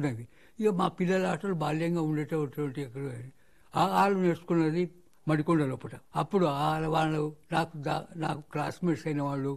ఉన్నవి ఇక మా పిల్లల ఆటలు బాల్యంగా ఉండేటటువంటి ఎక్కడ ఆ వాళ్ళు నేర్చుకున్నది మడికొండ లోపల అప్పుడు వాళ్ళ వాళ్ళు నాకు దా- నాకు క్లాస్మేట్స్ అయిన వాళ్ళు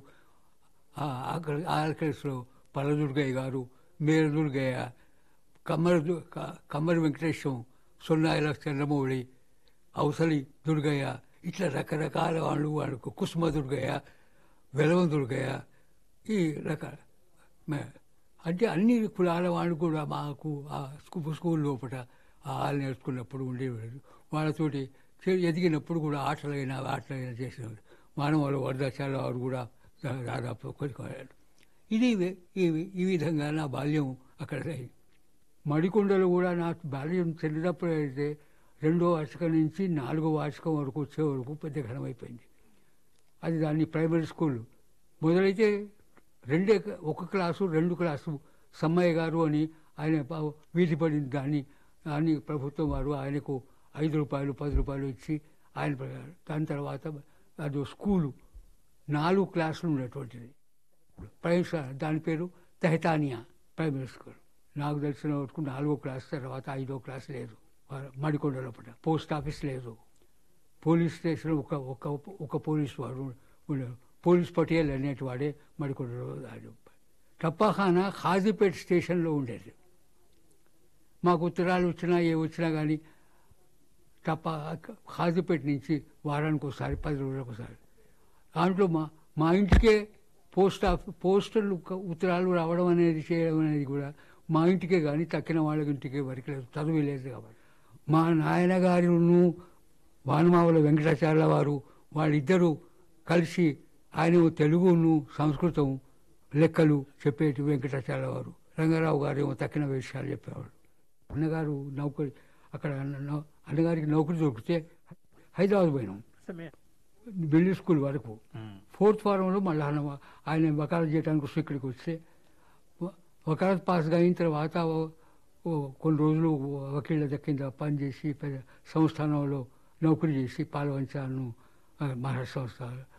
ఆర్కెస్లో పల్లదుర్గయ్య గారు మేర దుర్గయ్య కమ్మరి దు- క- కమ్మరి వెంకటేశం సొన్నాయిల చంద్రమౌళి అవసలి దుర్గయ్య ఇట్లా రకరకాల వాళ్ళు వాళ్ళకు కుసుమ దుర్గయ్య వెలవం దుర్గయ్య ఈ రకాల మే- అంటే అన్ని కులాల వాళ్ళు కూడా మాకు ఆ స్కూ- స్కూల్ లోపల ఆ ఆలు నేర్చుకున్నప్పుడు ఉండేవారు వాళ్ళతోటి చే- ఎదిగినప్పుడు కూడా ఆటలైనా ఆటలైనా చేసేవారు మానవాళ్ళు వరదాచార్య వారు కూడా దా- దాదాపు కొనుక్కోవాలి ఇది వే- ఈ ఈ విధంగా నా బాల్యం అక్కడ అయింది మడికొండలు కూడా నా బాల్యం చెందినప్పుడు అయితే రెండో వార్షికం నుంచి నాలుగో వార్షికం వరకు వచ్చే వరకు పెద్ద ఘనమైపోయింది అది దాన్ని ప్రైమరీ స్కూల్ మొదలైతే రెండే ఒక క్లాసు రెండు క్లాసు సమ్మయ్య గారు అని ఆయన ప- వీధి పడింది దాన్ని దాన్ని ప్రభుత్వం వారు ఆయనకు ఐదు రూపాయలు పది రూపాయలు ఇచ్చి ఆయన ప్రకారం దాని తర్వాత అది స్కూలు నాలుగు క్లాసులు ఉన్నటువంటిది ప్రైమరీ స్కూల్ దాని పేరు తెహతానియా ప్రైమరీ స్కూల్ నాకు తెలిసిన వరకు నాలుగో క్లాస్ తర్వాత ఐదో క్లాస్ లేదు మడికొండ లోపల పోస్ట్ ఆఫీస్ లేదు పోలీస్ స్టేషన్ ఒక ఒక ఒక పోలీస్ వాడు ఉన్నాడు పోలీస్ పటేల్ అనేటి వాడే మడికొండలో దాడు టప్పాఖానా ఖాజీపేట్ స్టేషన్లో ఉండేది మాకు ఉత్తరాలు వచ్చినా ఏ వచ్చినా కానీ టప్పా ఖాజీపేట నుంచి వారానికి ఒకసారి పది రోజులకు ఒకసారి దాంట్లో మా మా ఇంటికే పోస్ట్ ఆఫీస్ పోస్టల్ ఉత్తరాలు రావడం అనేది చేయడం అనేది కూడా మా ఇంటికే కానీ తక్కిన వాళ్ళ ఇంటికే వరకు లేదు చదువు లేదు కాబట్టి మా నాయన గారును వానమావుల వెంకటాచార్య వారు వాళ్ళిద్దరూ కలిసి ఆయన తెలుగును సంస్కృతం లెక్కలు చెప్పేటి వెంకటాచార్య వారు రంగారావు గారు ఏమో తక్కిన విషయాలు చెప్పేవాడు అన్నగారు నౌకరి అక్కడ అన్న- నౌ- అన్నగారికి నౌకరి దొరికితే హైదరాబాద్ పోయినాం బిల్లి స్కూల్ వరకు ఫోర్త్ ఫారంలో మళ్ళీ ఆయన ఆయన వకాలత్ చేయడానికి వస్తే ఇక్కడికి వస్తే వ- వకాలత్ పాస్ అయిన తర్వాత ఓ- ఓ కొన్ని రోజులు వకీళ్ళ కింద పనిచేసి పెద్ద సంస్థానంలో నౌకరీ చేసి పాలవంచాను మహారాష్ట్ర సంస్థ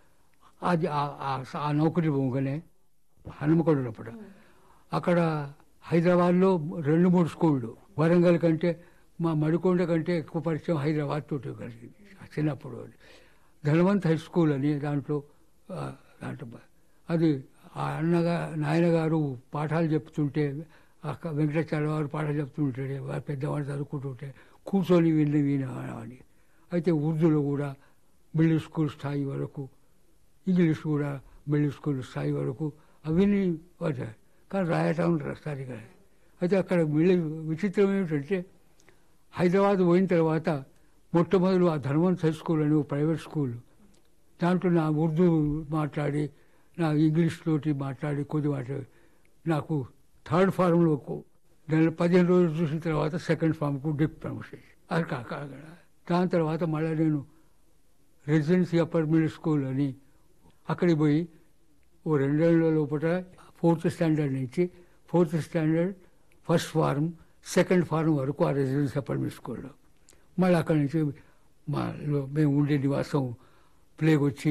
అది ఆ- ఆ- ఆ నౌకరీ పోగానే హనుమకొండలప్పుడు అక్కడ హైదరాబాద్లో రెండు మూడు స్కూళ్ళు వరంగల్ కంటే మా మడికొండ కంటే ఎక్కువ పరిచయం హైదరాబాద్ తోటి కలిగింది చిన్నప్పుడు అది ధనవంత్ హై స్కూల్ అని దాంట్లో ఆ, దాంట్లో బ- అది ఆ అన్నగా నాయనగారు పాఠాలు చెప్తుంటే అక్క వెంకటాచార్య వారు పాఠాలు చెప్తుంటే వారు పెద్దవాళ్ళు చదువుకుంటుంటే కూర్చొని విని వినవాడి అయితే ఉర్దూలో కూడా మిడిల్ స్కూల్ స్థాయి వరకు ఇంగ్లీష్ కూడా మిడిల్ స్కూల్ స్థాయి వరకు అవన్నీ వచ్చాయి కానీ రాయటం సరిగా అయితే అక్కడ మిడిల్ విచిత్రం ఏమిటంటే హైదరాబాద్ పోయిన తర్వాత మొట్టమొదలు ఆ ధనవంత్ హై స్కూల్ అని ఒక ప్రైవేట్ స్కూల్ దాంట్లో నా ఉర్దూ మాట్లాడి నా ఇంగ్లీష్ తోటి మాట్లాడి కొద్ది మాట్లాడి నాకు థర్డ్ ఫార్మ్లో నెల పదిహేను రోజులు చూసిన తర్వాత సెకండ్ ఫార్మ్కు డిప్ ప్రమోషన్ అది కాక దాని తర్వాత మళ్ళీ నేను రెసిడెన్సీ అప్పర్ మిడిల్ స్కూల్ అని అక్కడికి పోయి ఓ రెండేళ్ల లోపల ఫోర్త్ స్టాండర్డ్ నుంచి fourth standard first form second form వరకు ఆ రెసిడెన్సీ అప్పర్ మిడిల్ స్కూల్లో మళ్ళీ అక్కడి నుంచి మా లో- మేము ఉండే నివాసం ప్లేగ్ వచ్చి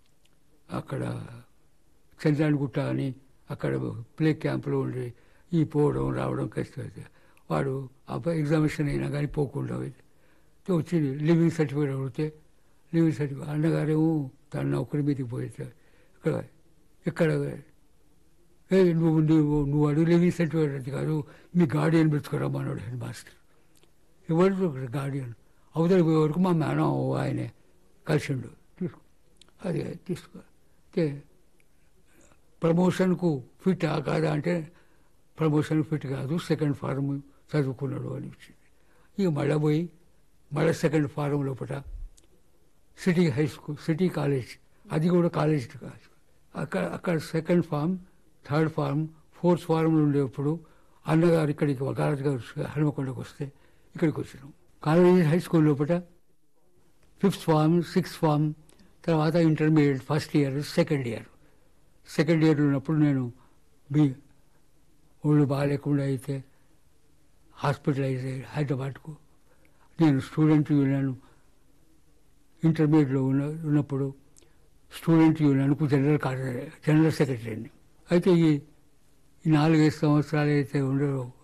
అక్కడ చంద్రానిగుట్ట అని అక్కడ ప్లే క్యాంపులో ఉండి ఈ పోవడం రావడం కష్టం వాడు ఎగ్జామినేషన్ అయినా కానీ పోకుండా పోయింది. తో వచ్చి లివింగ్ సర్టిఫికేట్ అడిగితే లివింగ్ సర్టిఫికేట్ అన్నగారేమో తన నౌకరి మీదకి పోయితే ఇక్కడ ఇక్కడ ఏ నువ్వు నువ్వు నువ్వు అడుగు లివింగ్ సర్టిఫికేట్ అది కాదు మీ గార్డియన్ పెట్టుకురమ్మన్నాడు హెడ్ మాస్టర్ ఎవరు గార్డియన్ అవతల పోయే వరకు మా మేనం ఆయనే కలిసిండు తీసుకో అది తీసుకో అయితే ప్రమోషన్కు ఫిట్ ఆ కాదా అంటే ప్రమోషన్ ఫిట్ కాదు సెకండ్ ఫారం చదువుకున్నాడు అని వచ్చింది ఇక మళ్ళీ పోయి మళ్ళీ సెకండ్ ఫారం లోపల city high school city college అది కూడా కాలేజ్ కాదు అక్కడ అక్కడ second form third form fourth ఫారంలో ఉండేప్పుడు అన్నగారు ఇక్కడికి వకాలత్ గారు హనుమకొండకు వస్తే ఇక్కడికి వచ్చినాం కాలేజ్ హై స్కూల్ లోపల ఫిఫ్త్ ఫామ్ సిక్స్త్ ఫామ్ తర్వాత intermediate first year second year second year ఉన్నప్పుడు నేను బి ఒళ్ళు బాగాలేకుండా అయితే హాస్పిటలైజ్ అయ్యి హైదరాబాద్కు నేను స్టూడెంట్ యూనియన్ ఇంటర్మీడియట్లో ఉన్న ఉన్నప్పుడు స్టూడెంట్ యూనియన్కు జనరల్ కార్య జనరల్ సెక్రటరీని అయితే ఈ ఈ నాలుగైదు సంవత్సరాలు అయితే ఉండో